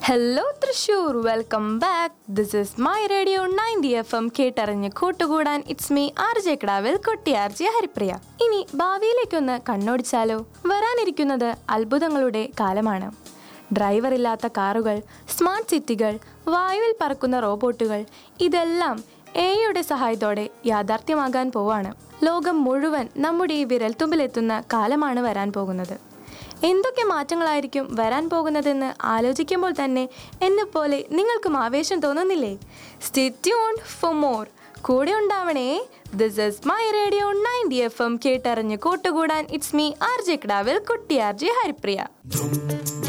hello Thrissur welcome back this is my radio ninety F M കേട്ടറിഞ്ഞ് കൂട്ടുകൂടാൻ it's me R J കടാവിൽ കൊട്ടിയാർജി ഹരിപ്രിയ ഇനി ഭാവിയിലേക്കൊന്ന് കണ്ണോടിച്ചാലോ വരാനിരിക്കുന്നത് അത്ഭുതങ്ങളുടെ കാലമാണ് ഡ്രൈവർ ഇല്ലാത്ത കാറുകൾ സ്മാർട്ട് സിറ്റികൾ വായുവിൽ പറക്കുന്ന റോബോട്ടുകൾ ഇതെല്ലാം എയുടെ സഹായത്തോടെ യാഥാർത്ഥ്യമാകാൻ പോവാണ് ലോകം മുഴുവൻ നമ്മുടെ ഈ വിരൽത്തുമ്പിലെത്തുന്ന കാലമാണ് വരാൻ പോകുന്നത് എന്തൊക്കെ മാറ്റങ്ങളായിരിക്കും വരാൻ പോകുന്നതെന്ന് ആലോചിക്കുമ്പോൾ തന്നെ എന്നെപ്പോലെ നിങ്ങൾക്കും ആവേശം തോന്നുന്നില്ലേ സ്റ്റെറ്റ്യൂൺ ഫോർ മോർ കൂടെ ഉണ്ടാവണേ this is my radio ninety F M കേട്ടറിഞ്ഞ് കൂട്ടുകൂടാൻ ഇറ്റ്സ് മീ ആർ ജെ കിടാവിൽ കുട്ടി ആർ ജെ ഹരിപ്രിയ